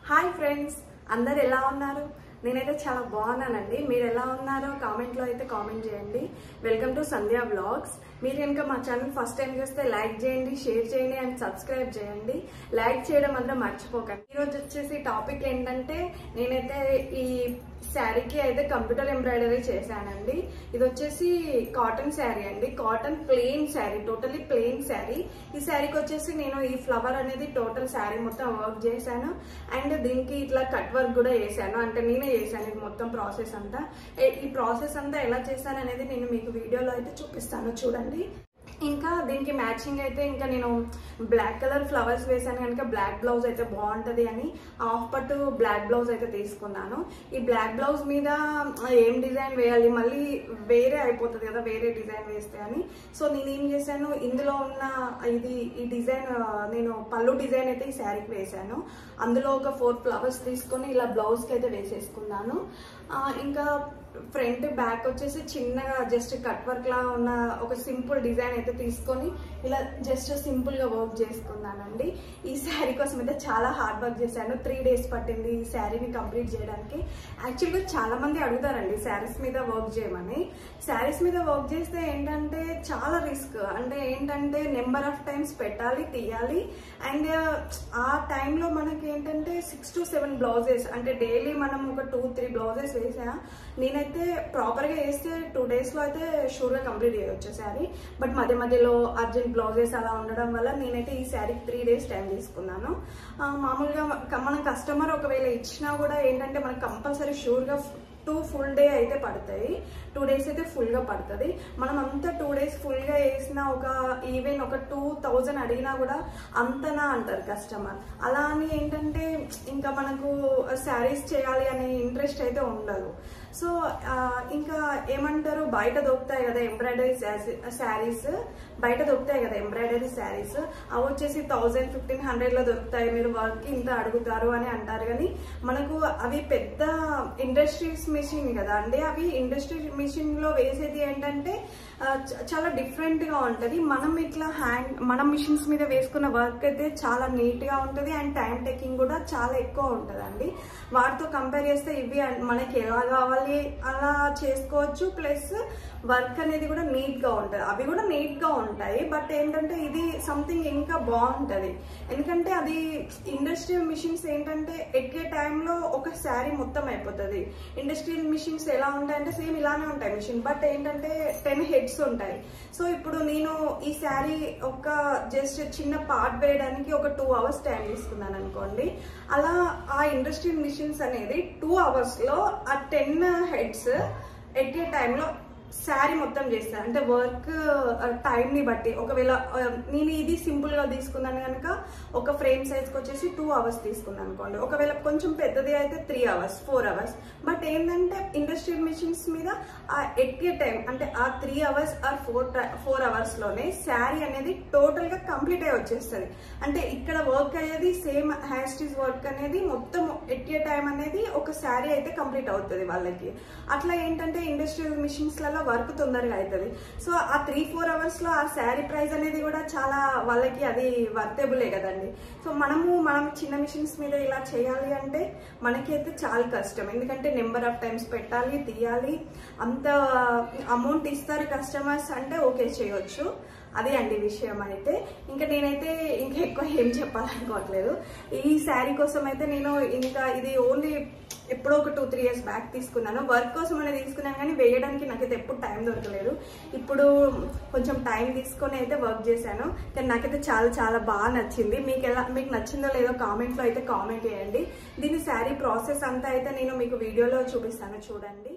hi friends అందరు ఎలా ఉన్నారు నేనైతే చాలా బాగున్నానండి మీరు ఎలా ఉన్నారో కామెంట్లో అయితే కామెంట్ చేయండి వెల్కమ్ టు సంధ్యా బ్లాగ్స్ మీరు కనుక మా ఛానల్ ఫస్ట్ టైం చూస్తే లైక్ చేయండి షేర్ చేయండి అండ్ సబ్స్క్రైబ్ చేయండి లైక్ చేయడం మాత్రం మర్చిపోకండి ఈరోజు వచ్చేసి టాపిక్ ఏంటంటే నేనైతే ఈ శారీకి అయితే కంప్యూటర్ ఎంబ్రాయిడరీ చేశానండి ఇది వచ్చేసి కాటన్ శారీ అండి cotton plain sari totally plain sari ఈ శారీకి వచ్చేసి నేను ఈ ఫ్లవర్ అనేది టోటల్ శారీ మొత్తం వర్క్ చేశాను అండ్ దీనికి ఇట్లా కట్ వర్క్ కూడా వేసాను అంటే నేనే చేశాను ఇది మొత్తం ప్రాసెస్ అంతా ఏ- ఈ ప్రాసెస్ అంతా ఎలా చేశాను అనేది నేను మీకు వీడియోలో అయితే చూపిస్తాను చూడండి ఇంకా దీనికి మ్యాచింగ్ అయితే ఇంకా నేను బ్లాక్ కలర్ ఫ్లవర్స్ వేసాను కనుక బ్లాక్ బ్లౌజ్ అయితే బాగుంటది అని హాఫ్ పట్టు బ్లాక్ బ్లౌజ్ అయితే తీసుకున్నాను ఈ బ్లాక్ బ్లౌజ్ మీద ఏం డిజైన్ వేయాలి మళ్ళీ వేరే అయిపోతుంది కదా వేరే డిజైన్ వేస్తే అని సో నేను ఏం చేశాను ఇందులో ఉన్న ఇది ఈ డిజైన్ నేను పళ్ళు డిజైన్ అయితే ఈ శారీకి వేశాను అందులో ఒక ఫోర్ ఫ్లవర్స్ తీసుకొని ఇలా బ్లౌజ్కి అయితే వేసేసుకున్నాను ఆ, ఇంకా ఫ్రంట్ బ్యాక్ వచ్చేసి చిన్నగా జస్ట్ కట్ వర్క్ లా ఉన్న ఒక సింపుల్ డిజైన్ అయితే తీసుకొని ఇలా జస్ట్ సింపుల్ గా వర్క్ చేసుకున్నానండి ఈ శారీ కోసం అయితే చాలా హార్డ్ వర్క్ చేశాను త్రీ డేస్ పట్టింది ఈ శారీని కంప్లీట్ చేయడానికి యాక్చువల్గా చాలా మంది అడుగుతారండి శారీస్ మీద వర్క్ చేయమని శారీస్ మీద వర్క్ చేస్తే ఏంటంటే చాలా రిస్క్ అంటే ఏంటంటే నెంబర్ ఆఫ్ టైమ్స్ పెట్టాలి తీయాలి అండ్ ఆ టైంలో మనకి ఏంటంటే సిక్స్ టు సెవెన్ బ్లౌజెస్ అంటే డైలీ మనం ఒక టూ త్రీ బ్లౌజెస్ వేసా నేనైతే ప్రాపర్గా వేస్తే టూ డేస్లో అయితే షూర్గా కంప్లీట్ చేయవచ్చు శారీ బట్ మధ్య మధ్యలో అర్జెంట్ బ్లౌజెస్ అలా ఉండడం వల్ల నేనైతే ఈ శారీకి త్రీ డేస్ టైం తీసుకున్నాను ఆ, మామూలుగా క- మన కస్టమర్ ఒకవేళ ఇచ్చినా కూడా ఏంటంటే మనకు కంపల్సరీ షూర్గా టూ ఫుల్ డే అయితే పడతాయి టూ డేస్ అయితే ఫుల్గా పడుతుంది మనం అంతా టూ డేస్ ఫుల్గా వేసిన ఒక ఈవెన్ ఒక టూ థౌజండ్ అడిగినా కూడా అంతనా అంటారు కస్టమర్ అలా అని ఏంటంటే ఇంకా మనకు శారీస్ చేయాలి అనే ఇంట్రెస్ట్ అయితే ఉండదు సో ఆ, ఇంకా ఏమంటారు బయట దొరుకుతాయి కదా ఎంబ్రాయిడరీ శారీస్ బయట దొరుకుతాయి కదా ఎంబ్రాయిడరీ శారీస్ అవి వచ్చేసి థౌజండ్ ఫిఫ్టీన్ హండ్రెడ్లో దొరుకుతాయి మీరు వర్క్ ఇంత అడుగుతారు అని అంటారు కానీ మనకు అవి పెద్ద ఇండస్ట్రీస్ మిషన్ కదా అండి అవి ఇండస్ట్రీ మిషన్ లో వేసేది ఏంటంటే ఆ, చ- చాలా డిఫరెంట్ గా ఉంటది మనం ఇట్లా హ్యాండ్ మనం మిషన్స్ మీద వేసుకున్న వర్క్ అయితే చాలా నీట్ గా ఉంటది అండ్ టైం టేకింగ్ కూడా చాలా ఎక్కువ ఉంటదండి వాటితో కంపేర్ చేస్తే ఇవి అన్- మనకి ఎలా కావాలి అలా చేసుకోవచ్చు ప్లస్ వర్క్ అనేది కూడా నీట్ గా ఉంటది అవి కూడా నీట్ గా ఉంటాయి బట్ ఏంటంటే ఇది సంథింగ్ ఇంకా బాగుంటది ఎందుకంటే అది ఇండస్ట్రియల్ మిషన్స్ ఏంటంటే ఎక్కే టైంలో ఒక శారీ మొత్తం అయిపోతుంది ఇండస్ట్రియల్ మిషన్స్ ఎలా ఉంటాయంటే సేమ్ ఇలానే ఉంటాయి మిషన్ బట్ ఏంటంటే టెన్ హెడ్స్ ఉంటాయి సో ఇప్పుడు నేను ఈ శారీ ఒక జస్ట్ చిన్న పార్ట్ వేయడానికి ఒక టూ అవర్స్ టైం తీసుకున్నాను అనుకోండి అలా ఆ ఇండస్ట్రియల్ మిషన్స్ అనేది టూ అవర్స్ లో ఆ టెన్ హెడ్స్ ఎట్ ఏ టైంలో శారీ మొత్తం చేస్తాను అంటే వర్క్ టైం ని బట్టి ఒకవేళ ఆ, నేను ఇది సింపుల్ గా తీసుకున్నాను కనుక ఒక ఫ్రేమ్ సైజ్ కి వచ్చేసి టూ అవర్స్ తీసుకున్నాను అనుకోండి ఒకవేళ కొంచెం పెద్దది అయితే three hours four hours but ఏంటంటే ఇండస్ట్రియల్ మిషన్స్ మీద ఆ ఎట్ ఏ టైం అంటే ఆ three hours or four four hours లోనే శారీ అనేది టోటల్ గా కంప్లీట్ అయి వచ్చేస్తుంది అంటే ఇక్కడ వర్క్ అయ్యేది సేమ్ హ్యాస్టీస్ వర్క్ అనేది మొత్తం ఎట్ ఏ టైం అనేది ఒక శారీ అయితే కంప్లీట్ అవుతుంది వాళ్ళకి అట్లా ఏంటంటే ఇండస్ట్రియల్ మిషన్స్ లలో వర్క్ తొందరగా అవుతుంది సో ఆ త్రీ ఫోర్ అవర్స్ లో ఆ శారీ ప్రైస్ అనేది కూడా చాలా వాళ్ళకి అది వర్తేబులే కదండి సో మనము మనం చిన్న మిషన్స్ మీద ఇలా చేయాలి అంటే మనకైతే చాలా కష్టం ఎందుకంటే నెంబర్ ఆఫ్ టైమ్స్ పెట్టాలి తీయాలి అంత అమౌంట్ ఇస్తారు కస్టమర్స్ అంటే ఓకే చేయొచ్చు అదే అండి విషయం అయితే ఇంకా నేనైతే ఇంకా ఎక్కువ ఏం చెప్పాలనుకోవట్లేదు ఈ శారీ కోసం అయితే నేను ఇంకా ఇది ఓన్లీ ఎప్పుడో ఒక టూ త్రీ ఇయర్స్ బ్యాక్ తీసుకున్నాను వర్క్ కోసం అనేది తీసుకున్నాను కానీ వేయడానికి నాకైతే ఎప్పుడు టైం దొరకలేదు ఇప్పుడు కొంచెం టైం తీసుకొని అయితే వర్క్ చేశాను కానీ నాకైతే చాలా చాలా బాగా నచ్చింది మీకు ఎలా మీకు నచ్చిందో లేదో కామెంట్లో అయితే కామెంట్ చేయండి దీని శారీ ప్రాసెస్ అంతా అయితే నేను మీకు వీడియోలో చూపిస్తాను చూడండి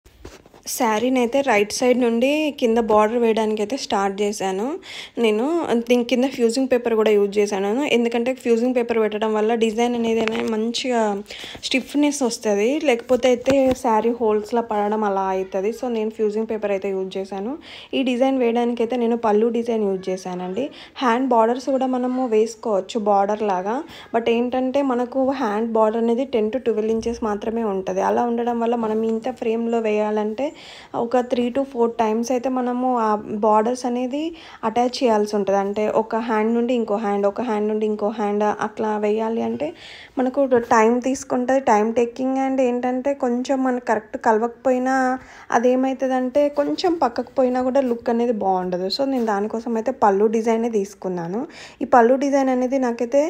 శారీని అయితే రైట్ సైడ్ నుండి కింద బార్డర్ వేయడానికి అయితే స్టార్ట్ చేశాను నేను దీని కింద ఫ్యూజింగ్ పేపర్ కూడా యూజ్ చేశాను ఎందుకంటే ఫ్యూజింగ్ పేపర్ పెట్టడం వల్ల డిజైన్ అనేది అనేది మంచిగా స్టిఫ్నెస్ వస్తుంది లేకపోతే అయితే శారీ హోల్స్లో పడడం అలా అవుతుంది సో నేను ఫ్యూజింగ్ పేపర్ అయితే యూజ్ చేశాను ఈ డిజైన్ వేయడానికి అయితే నేను పళ్ళు డిజైన్ యూజ్ చేశానండి హ్యాండ్ బార్డర్స్ కూడా మనము వేసుకోవచ్చు బార్డర్ లాగా బట్ ఏంటంటే మనకు హ్యాండ్ బార్డర్ అనేది టెన్ టు ట్వెల్వ్ ఇంచెస్ మాత్రమే ఉంటుంది అలా ఉండడం వల్ల మనం ఇంత ఫ్రేమ్లో వేయాలంటే ఒక త్రీ టు ఫోర్ టైమ్స్ అయితే మనము ఆ బార్డర్స్ అనేది అటాచ్ చేయాల్సి ఉంటుంది అంటే ఒక హ్యాండ్ నుండి ఇంకో హ్యాండ్ ఒక హ్యాండ్ నుండి ఇంకో హ్యాండ్ అట్లా వేయాలి అంటే మనకు టైం తీసుకుంటుంది టైం టేకింగ్ అండ్ ఏంటంటే కొంచెం మనకు కరెక్ట్ కలవకపోయినా అదేమవుతుందంటే కొంచెం పక్కకు పోయినా కూడా లుక్ అనేది బాగుండదు సో నేను దానికోసం అయితే పళ్ళు డిజైనే తీసుకున్నాను ఈ పళ్ళు డిజైన్ అనేది నాకైతే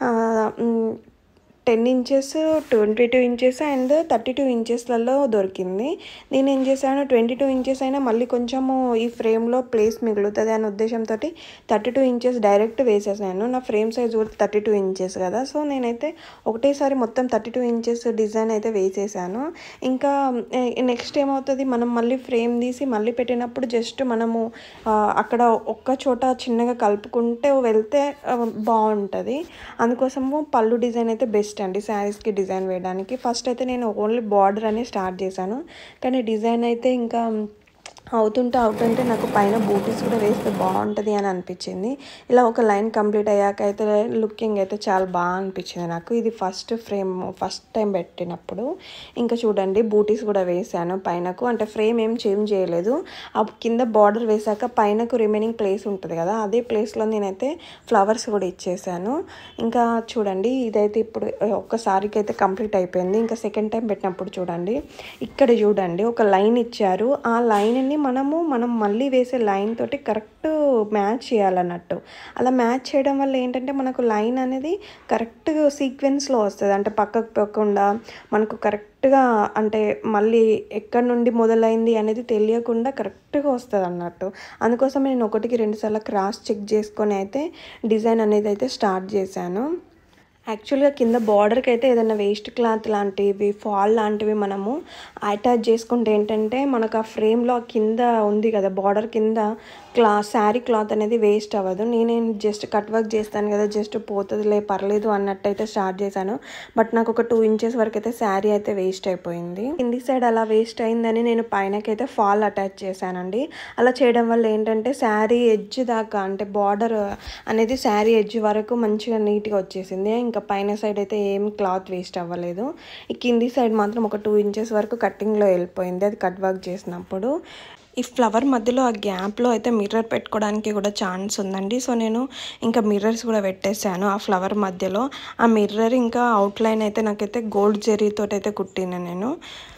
ten inches twenty two inches and thirty two ఇంచెస్లలో దొరికింది నేను ఏం చేశాను ట్వంటీ టూ ఇంచెస్ అయినా మళ్ళీ కొంచెము ఈ ఫ్రేమ్లో ప్లేస్ మిగులుతుంది అనే ఉద్దేశంతో థర్టీ టూ ఇంచెస్ డైరెక్ట్ వేసేసాను నా ఫ్రేమ్ సైజ్ కూడా థర్టీ టూ ఇంచెస్ కదా సో నేనైతే ఒకటేసారి మొత్తం థర్టీ టూ ఇంచెస్ డిజైన్ అయితే వేసేసాను ఇంకా నెక్స్ట్ ఏమవుతుంది మనం మళ్ళీ ఫ్రేమ్ తీసి మళ్ళీ పెట్టినప్పుడు జస్ట్ మనము ఆ, అక్కడ ఒక్క చోట చిన్నగా కలుపుకుంటే వెళ్తే ఆ, బాగుంటుంది అందుకోసము పళ్ళు డిజైన్ అయితే బెస్ట్ అండి శారీస్కి డిజైన్ వేయడానికి ఫస్ట్ అయితే నేను ఓన్లీ బార్డర్ అనే స్టార్ట్ చేశాను కానీ డిజైన్ అయితే ఇంకా అవుతుంటే అవుతుంటే నాకు పైన బూటీస్ కూడా వేస్తే బాగుంటుంది అని అనిపించింది ఇలా ఒక లైన్ కంప్లీట్ అయ్యాక అయితే లుకింగ్ అయితే చాలా బాగా అనిపించింది నాకు ఇది ఫస్ట్ ఫ్రేమ్ ఫస్ట్ టైం పెట్టినప్పుడు ఇంకా చూడండి బూటీస్ కూడా వేసాను పైనకు అంటే ఫ్రేమ్ ఏం చేంజ్ చేయలేదు ఆ కింద బార్డర్ వేసాక పైనకు రిమైనింగ్ ప్లేస్ ఉంటుంది కదా అదే ప్లేస్లో నేనైతే ఫ్లవర్స్ కూడా ఇచ్చేసాను ఇంకా చూడండి ఇదైతే ఇప్పుడు ఒక్కసారికి అయితే కంప్లీట్ అయిపోయింది ఇంకా సెకండ్ టైం పెట్టినప్పుడు చూడండి ఇక్కడ చూడండి ఒక లైన్ ఇచ్చారు ఆ లైన్ని మనము మనం మళ్ళీ వేసే లైన్ తోటి కరెక్ట్ మ్యాచ్ చేయాలన్నట్టు అలా మ్యాచ్ చేయడం వల్ల ఏంటంటే మనకు లైన్ అనేది కరెక్ట్ సీక్వెన్స్లో వస్తుంది అంటే పక్కకు పోకుండా మనకు కరెక్ట్గా అంటే మళ్ళీ ఎక్కడి నుండి మొదలైంది అనేది తెలియకుండా కరెక్ట్గా వస్తుంది అన్నట్టు అందుకోసం నేను ఒకటికి రెండుసార్లు క్రాస్ చెక్ చేసుకొని అయితే డిజైన్ అనేది అయితే స్టార్ట్ చేశాను యాక్చువల్గా కింద బార్డర్కి అయితే ఏదైనా వేస్ట్ క్లాత్ లాంటివి ఫాల్ లాంటివి మనము అటాచ్ చేసుకుంటే ఏంటంటే మనకు ఆ ఫ్రేమ్లో కింద ఉంది కదా బార్డర్ కింద క్లా శారీ క్లాత్ అనేది వేస్ట్ అవ్వదు నేనేం జస్ట్ కట్ వర్క్ చేస్తాను కదా జస్ట్ పోతుందిలే పర్లేదు అన్నట్టు అయితే స్టార్ట్ చేశాను బట్ నాకు ఒక టూ ఇంచెస్ వరకు అయితే శారీ అయితే వేస్ట్ అయిపోయింది కింది సైడ్ అలా వేస్ట్ అయిందని నేను పైనకైతే ఫాల్ అటాచ్ చేశానండి అలా చేయడం వల్ల ఏంటంటే శారీ ఎడ్జ్ దాకా అంటే బార్డర్ అనేది శారీ ఎడ్జ్ వరకు మంచిగా నీట్గా వచ్చేసింది ఇంకా పైన సైడ్ అయితే ఏం క్లాత్ వేస్ట్ అవ్వలేదు ఈ కింది సైడ్ మాత్రం ఒక టూ ఇంచెస్ వరకు కట్టింగ్లో వెళ్ళిపోయింది అది కట్ వర్క్ చేసినప్పుడు ఈ ఫ్లవర్ మధ్యలో ఆ గ్యాప్లో అయితే మిర్రర్ పెట్టుకోవడానికి కూడా ఛాన్స్ ఉందండి సో నేను ఇంకా మిర్రర్స్ కూడా పెట్టేశాను ఆ ఫ్లవర్ మధ్యలో ఆ మిర్రర్ ఇంకా అవుట్లైన్ అయితే నాకైతే గోల్డ్ జెరీతో అయితే కుట్టిన నేను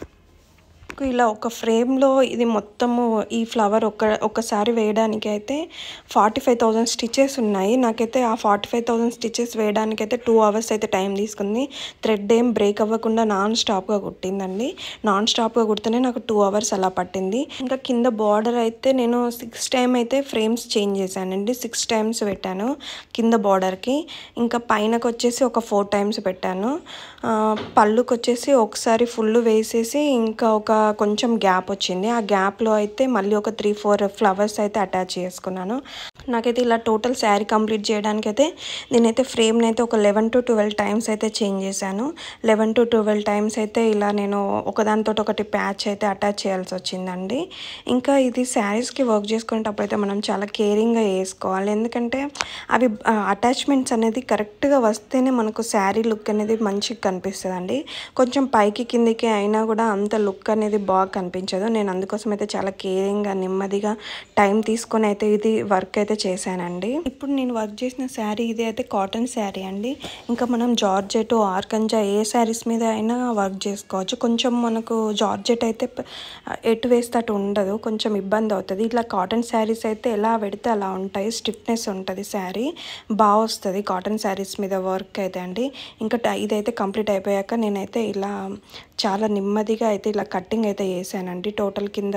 ఇలా ఒక ఫ్రేమ్లో ఇది మొత్తము ఈ ఫ్లవర్ ఒక ఒకసారి వేయడానికి అయితే ఫార్టీ ఫైవ్ థౌజండ్ స్టిచెస్ ఉన్నాయి నాకైతే ఆ ఫార్టీ ఫైవ్ థౌజండ్ స్టిచెస్ వేయడానికి అయితే టూ అవర్స్ అయితే టైం తీసుకుంది థ్రెడ్ ఏం బ్రేక్ అవ్వకుండా నాన్ స్టాప్గా కుట్టిందండి నాన్ స్టాప్గా కుడితేనే నాకు టూ అవర్స్ అలా పట్టింది ఇంకా కింద బార్డర్ అయితే నేను సిక్స్ టైం అయితే ఫ్రేమ్స్ చేంజ్ చేశానండి సిక్స్ టైమ్స్ పెట్టాను కింద బార్డర్కి ఇంకా పైనకి వచ్చేసి ఒక ఫోర్ టైమ్స్ పెట్టాను ఆ, పళ్ళుకి వచ్చేసి ఒకసారి ఫుల్ వేసేసి ఇంకా ఒక కొంచెం గ్యాప్ వచ్చింది ఆ గ్యాప్లో అయితే మళ్ళీ ఒక త్రీ ఫోర్ ఫ్లవర్స్ అయితే అటాచ్ చేసుకున్నాను నాకైతే ఇలా టోటల్ శారీ కంప్లీట్ చేయడానికి అయితే నేనైతే ఫ్రేమ్ని అయితే ఒక లెవెన్ టు ట్వెల్వ్ టైమ్స్ అయితే చేంజ్ చేశాను లెవెన్ టు ట్వెల్వ్ టైమ్స్ అయితే ఇలా నేను ఒకదానితో ఒకటి ప్యాచ్ అయితే అటాచ్ చేయాల్సి వచ్చిందండి ఇంకా ఇది శారీస్కి వర్క్ చేసుకునేటప్పుడు అయితే మనం చాలా కేరింగ్గా వేసుకోవాలి ఎందుకంటే అవి అటాచ్మెంట్స్ అనేది కరెక్ట్గా వస్తేనే మనకు శారీ లుక్ అనేది మంచిగా కనిపిస్తుందండి కొంచెం పైకి కిందికి అయినా కూడా అంత లుక్ అనేది బాగా కనిపించదు నేను అందుకోసం అయితే చాలా కేరింగ్గా నెమ్మదిగా టైం తీసుకొని అయితే ఇది వర్క్ అయితే చేశానండి ఇప్పుడు నేను వర్క్ చేసిన శారీ ఇది అయితే కాటన్ శారీ అండి ఇంకా మనం జార్జెట్ ఆర్కంజా ఏ శారీస్ మీద అయినా వర్క్ చేసుకోవచ్చు కొంచెం మనకు జార్జెట్ అయితే ప- ఎటు వేస్తే అటు ఉండదు కొంచెం ఇబ్బంది అవుతుంది ఇట్లా కాటన్ శారీస్ అయితే ఎలా పెడితే అలా ఉంటాయి స్టిఫ్నెస్ ఉంటుంది శారీ బాగా వస్తుంది కాటన్ శారీస్ మీద వర్క్ అయితే అండి ఇంకా ట- ఇదైతే కంప్లీట్ అయిపోయాక నేనైతే ఇలా చాలా నెమ్మదిగా అయితే ఇలా కట్టింగ్ అయితే చేశానండి టోటల్ కింద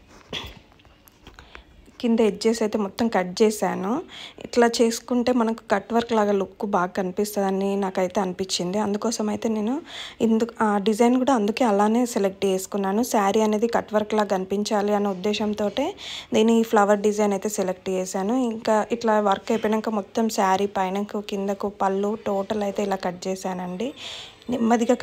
కింద ఎడ్జెస్ అయితే మొత్తం కట్ చేశాను ఇట్లా చేసుకుంటే మనకు కట్ వర్క్ లాగా లుక్ బాగా కనిపిస్తుందని నాకైతే అనిపించింది అందుకోసం అయితే నేను ఇందుకు ఆ డిజైన్ కూడా అందుకే అలానే సెలెక్ట్ చేసుకున్నాను శారీ అనేది కట్ వర్క్ లాగా కనిపించాలి అనే ఉద్దేశంతో నేను ఈ ఫ్లవర్ డిజైన్ అయితే సెలెక్ట్ చేశాను ఇంకా ఇట్లా వర్క్ అయిపోయాక మొత్తం శారీ పైనకు కిందకు పళ్ళు టోటల్ అయితే ఇలా కట్ చేశానండి నెమ్మదిగా కట్ చేసుకు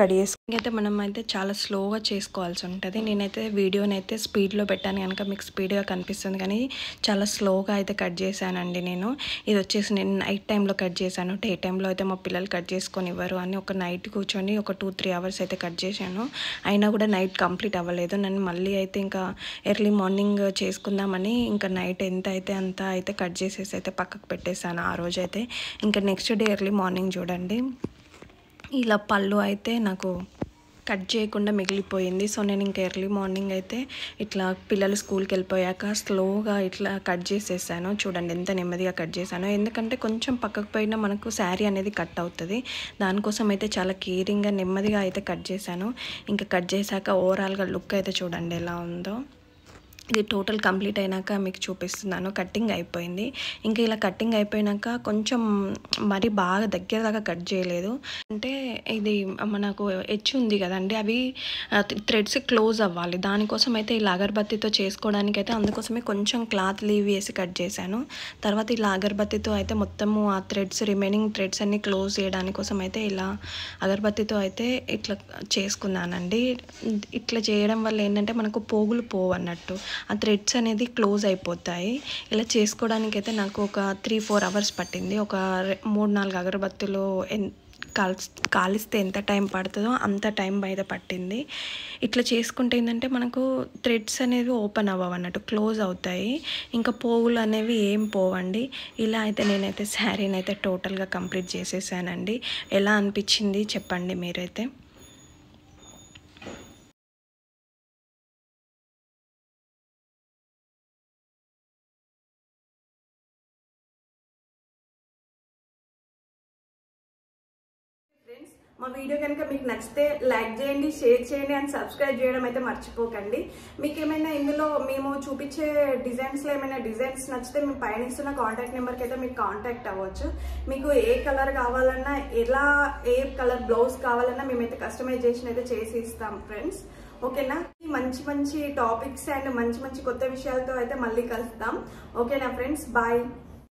అయితే మనం అయితే చాలా స్లోగా చేసుకోవాల్సి ఉంటుంది నేనైతే వీడియోని అయితే స్పీడ్లో పెట్టాను కనుక మీకు స్పీడ్గా కనిపిస్తుంది కానీ చాలా స్లోగా అయితే కట్ చేశానండి నేను ఇది వచ్చేసి నేను నైట్ టైంలో కట్ చేశాను డే టైంలో అయితే మా పిల్లలు కట్ చేసుకొని ఇవ్వరు అని ఒక నైట్ కూర్చొని ఒక టూ త్రీ అవర్స్ అయితే కట్ చేశాను అయినా కూడా నైట్ కంప్లీట్ అవ్వలేదు నన్ను మళ్ళీ అయితే ఇంకా ఎర్లీ మార్నింగ్ చేసుకుందామని ఇంకా నైట్ ఎంత అయితే అంత అయితే కట్ చేసేసి అయితే పక్కకు పెట్టేశాను ఆ రోజు అయితే ఇంకా నెక్స్ట్ డే ఎర్లీ మార్నింగ్ చూడండి ఇలా పళ్ళు అయితే నాకు కట్ చేయకుండా మిగిలిపోయింది సో నేను ఇంకా ఎర్లీ మార్నింగ్ అయితే ఇట్లా పిల్లలు స్కూల్కి వెళ్ళిపోయాక స్లోగా ఇట్లా కట్ చేసేసాను చూడండి ఎంత నెమ్మదిగా కట్ చేశాను ఎందుకంటే కొంచెం పక్కకు పోయినా మనకు శారీ అనేది కట్ అవుతుంది దానికోసం అయితే చాలా కేరింగ్గా నెమ్మదిగా అయితే కట్ చేశాను ఇంకా కట్ చేశాక ఓవరాల్గా లుక్ అయితే చూడండి ఎలా ఉందో ఇది టోటల్ కంప్లీట్ అయినాక మీకు చూపిస్తున్నాను కట్టింగ్ అయిపోయింది ఇంకా ఇలా కట్టింగ్ అయిపోయినాక కొంచెం మరి బాగా దగ్గర దాకా కట్ చేయలేదు అంటే ఇది మనకు హెచ్ ఉంది కదండి అవి థ్రెడ్స్ క్లోజ్ అవ్వాలి దానికోసం అయితే ఇలా అగరబత్తితో చేసుకోవడానికి అయితే అందుకోసమే కొంచెం క్లాత్ లీవ్ వేసి కట్ చేశాను తర్వాత ఇలా అగరబత్తితో అయితే మొత్తము ఆ థ్రెడ్స్ రిమైనింగ్ థ్రెడ్స్ అన్ని క్లోజ్ చేయడానికి కోసం అయితే ఇలా అగరబత్తితో అయితే ఇట్లా చేసుకున్నానండి ఇట్లా చేయడం వల్ల ఏంటంటే మనకు పోగులు పోవు అన్నట్టు ఆ థ్రెడ్స్ అనేది క్లోజ్ అయిపోతాయి ఇలా చేసుకోవడానికి అయితే నాకు ఒక త్రీ ఫోర్ అవర్స్ పట్టింది ఒక రె- మూడు నాలుగు అగరబత్తులు ఎన్ కాల్స్ కాలిస్తే ఎంత టైం పడుతుందో అంత టైం అయితే పట్టింది ఇట్లా చేసుకుంటే ఏంటంటే మనకు థ్రెడ్స్ అనేవి ఓపెన్ అవ్వవు అన్నట్టు క్లోజ్ అవుతాయి ఇంకా పోగులు అనేవి ఏం పోవండి ఇలా అయితే నేనైతే శారీని అయితే టోటల్గా కంప్లీట్ చేసేసానండి ఎలా అనిపించింది చెప్పండి మీరైతే ఫ్రెండ్స్ మా వీడియో కనుక మీకు నచ్చితే లైక్ చేయండి షేర్ చేయండి అండ్ సబ్స్క్రైబ్ చేయడం అయితే మర్చిపోకండి మీకు ఏమైనా ఇందులో మేము చూపించే డిజైన్స్లో ఏమైనా డిజైన్స్ నచ్చితే మేము పైన ఇస్తున్న కాంటాక్ట్ నెంబర్కి అయితే మీకు కాంటాక్ట్ అవ్వచ్చు మీకు ఏ కలర్ కావాలన్నా ఎలా ఏ కలర్ బ్లౌజ్ కావాలన్నా మేమైతే కస్టమైజేషన్ అయితే చేసి ఇస్తాం ఫ్రెండ్స్ ఓకేనా మంచి మంచి టాపిక్స్ అండ్ మంచి మంచి కొత్త విషయాలతో అయితే మళ్ళీ కలుస్తాం ఓకేనా ఫ్రెండ్స్ బాయ్